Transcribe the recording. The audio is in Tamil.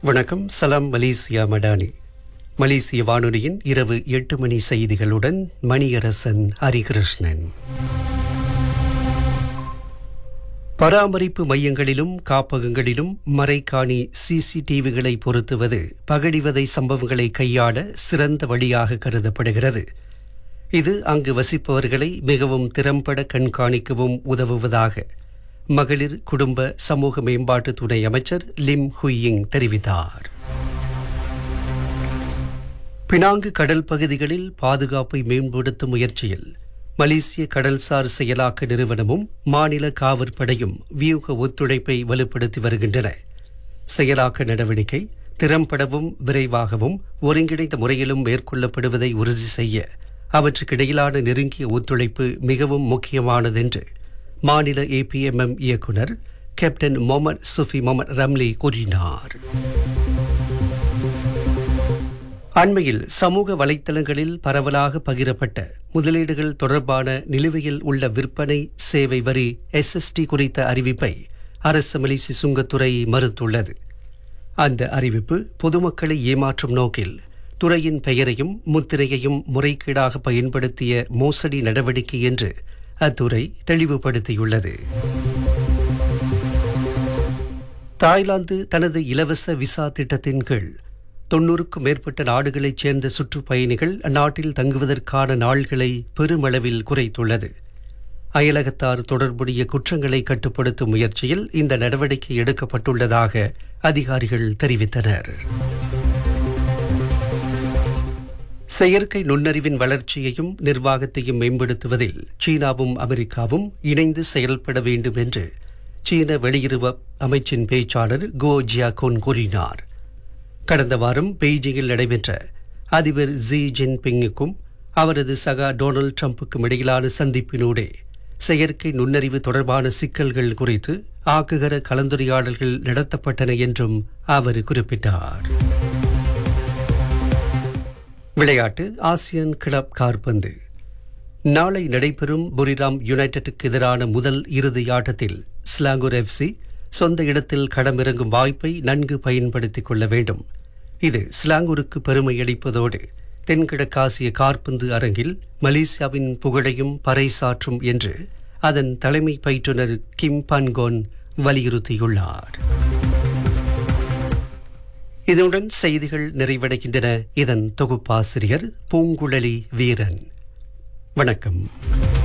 வணக்கம் சலாம் மலேசியா மடானி மலேசிய வானொலியின் இரவு எட்டு மணி செய்திகளுடன் மணியரசன் ஹரிகிருஷ்ணன் பராமரிப்பு மையங்களிலும் காப்பகங்களிலும் மறைக்காணி சிசிடிவிகளை பொருத்துவது பகடிவதை சம்பவங்களை கையாள சிறந்த வழியாக கருதப்படுகிறது இது அங்கு வசிப்பவர்களை மிகவும் திறம்பட கண்காணிக்கவும் உதவுவதாக மகளிர் குடும்ப சமூக மேம்பாட்டு துணை அமைச்சர் லிம் ஹுயிங் தெரிவித்தார் பினாங்கு கடல் பகுதிகளில் பாதுகாப்பை மேம்படுத்தும் முயற்சியில் மலேசிய கடல்சார் செயலாக்க நிறுவனமும் மாநில காவற்படையும் வியூக ஒத்துழைப்பை வலுப்படுத்தி வருகின்றன செயலாக்க நடவடிக்கை திறம்படவும் விரைவாகவும் ஒருங்கிணைந்த முறையிலும் மேற்கொள்ளப்படுவதை உறுதி செய்ய அவற்றுக்கிடையிலான நெருங்கிய ஒத்துழைப்பு மிகவும் முக்கியமானது என்று மாநில ஏபிஎம்எம் இயக்குனர் captain Mohamad Sufi Mohamad Ramli கூறினார் அண்மையில் சமூக வலைத்தளங்களில் பரவலாக பகிரப்பட்ட முதலீடுகள் தொடர்பான நிலுவையில் உள்ள விற்பனை சேவை வரி எஸ்எஸ்டி குறித்த அறிவிப்பை அரசு மலேசி சுங்கத்துறை மறுத்துள்ளது அந்த அறிவிப்பு பொதுமக்களை ஏமாற்றும் நோக்கில் துறையின் பெயரையும் முத்திரையையும் முறைகேடாக பயன்படுத்திய மோசடி நடவடிக்கை என்று அத்துறை தெளிவுபடுத்தியுள்ளது தாய்லாந்து தனது இலவச விசா திட்டத்தின் கீழ் தொன்னூறுக்கும் மேற்பட்ட நாடுகளைச் சேர்ந்த சுற்றுப்பயணிகள் அந்நாட்டில் தங்குவதற்கான நாள்களை பெருமளவில் குறைத்துள்ளது அயலகத்தார் தொடர்புடைய குற்றங்களை கட்டுப்படுத்தும் முயற்சியில் இந்த நடவடிக்கை எடுக்கப்பட்டுள்ளதாக அதிகாரிகள் தெரிவித்தனர் செயற்கை நுண்ணறிவின் வளர்ச்சியையும் நிர்வாகத்தையும் மேம்படுத்துவதில் சீனாவும் அமெரிக்காவும் இணைந்து செயல்பட வேண்டும் என்று சீன வெளியுறவு அமைச்சின் பேச்சாளர் கோ ஜியாகோன் கூறினார் கடந்த வாரம் பெய்ஜிங்கில் நடைபெற்ற அதிபர் ஜி ஜின்பிங்குக்கும் அவரது சகா டொனால்டு ட்ரம்புக்கும் இடையிலான சந்திப்பினூடே செயற்கை நுண்ணறிவு தொடர்பான சிக்கல்கள் குறித்து ஆக்குகர கலந்துரையாடல்கள் நடத்தப்பட்டன என்றும் அவர் குறிப்பிட்டார் விளையாட்டு ஆசியன் கிளப் கார்பந்து நாளை நடைபெறும் புரிராம் யுனைடெடுக்கு எதிரான முதல் இறுதி ஆட்டத்தில் ஸ்லாங்கூர் எஃப்சி சொந்த இடத்தில் களமிறங்கும் வாய்ப்பை நன்கு பயன்படுத்திக் கொள்ள வேண்டும் இது ஸ்லாங்கூருக்கு பெருமை அளிப்பதோடு தென்கிழக்காசிய கார்பந்து அரங்கில் மலேசியாவின் புகழையும் பறைசாற்றும் என்று அதன் தலைமை பயிற்றுனர் கிம் பன்கோன் வலியுறுத்தியுள்ளார் இதனுடன் செய்திகள் நிறைவடைகின்றன இதன் தொகுப்பாசிரியர் பூங்குழலி வீரன் வணக்கம்